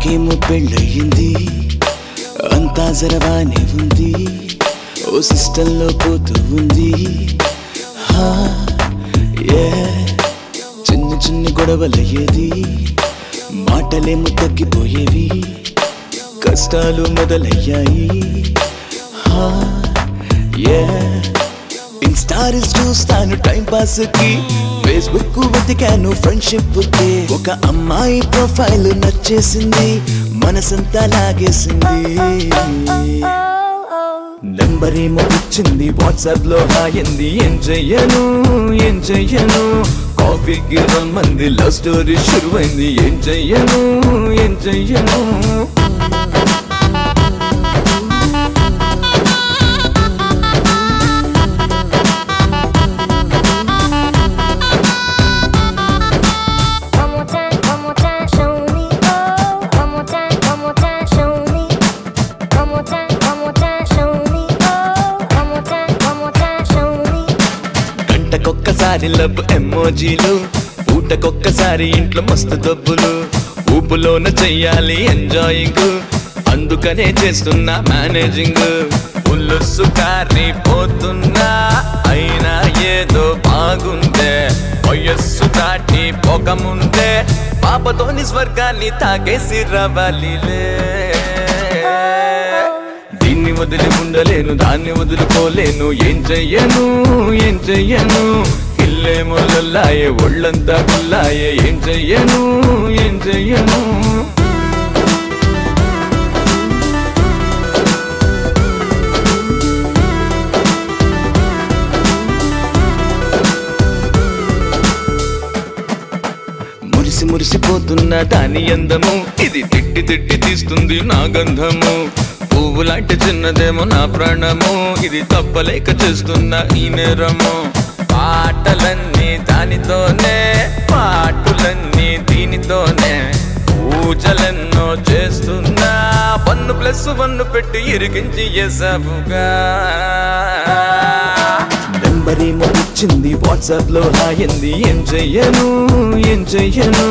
నాకేమో పెళ్ళయింది అంతా జరవానే ఉంది ఓ సిస్టంలో పోతూ ఉంది హా, ఏ, చిన్న చిన్న గొడవలయ్యేది మాటలేమో తగ్గిపోయేవి కష్టాలు మొదలయ్యాయి హా, ఏ, ఇన్స్టా రీల్స్ చూస్తాను టైం పాస్ కి ఫేస్బుక్ వెతికాను ఫ్రెండ్షిప్ కి ఒక అమ్మాయి ప్రొఫైల్ నచ్చేసింది మనసంతా లాగేసింది నెంబర్ ఏమో ఇచ్చింది వాట్సాప్ లో హాయింది ఏం చెయ్యను ఏం చెయ్యను కాఫీకి రమ్మంది లవ్ స్టోరీ షురువైంది ఏం చెయ్యను ఏం చెయ్యను One more time, one more time, show me. Oh, one more time, one more time, show me. One more time, one more time, show me. Oh, one more time, one more time, show me. గంటకొక్కసారి love ఎమోజీలు పూటకొక్కసారి ఇంట్లో మస్తు దబ్బులు ఊపులోన చెయ్యాలి enjoying అందుకనే చేస్తున్నా managing ఉల్లుసు పోతున్నా అయినా ఏదో బాగుందే వయస్సు దాటి పోకముందే పాపతోని స్వర్గాన్ని తాగేసి రవాలిలే దీన్ని వదిలి ఉండలేను దాన్ని వదులుకోలేను ఏం చెయ్యను ఏం చెయ్యను ఇల్లే మొదలాయే ఒళ్ళంతా గుల్లాయే ఏం చెయ్యను ఏం చెయ్యను మురిసి మురిసిపోతున్న దాని అందము ఇది తిట్టి తిట్టి తీస్తుంది నా గంధము పువ్వు లాంటి చిన్నదేమో నా ప్రాణము ఇది తప్పలేక చేస్తున్న ఈ నేరము పాటలన్నీ దానితోనే పాటులన్నీ దీనితోనే పూజలెన్నో చేస్తున్నా వన్ను ప్లస్ వన్ను పెట్టి ఇరికించి ఎసవుగా నెంబర్ ఏమో ఇచ్చింది వాట్సాప్ లో హాయింది ఏం చెయ్యను ఏం చెయ్యను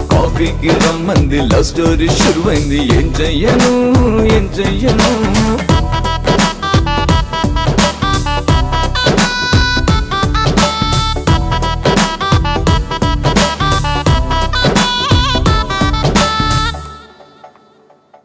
కాఫీకి రమ్మంది లవ్ స్టోరీ షురువైంది ఏం చెయ్యను ఏం చెయ్యను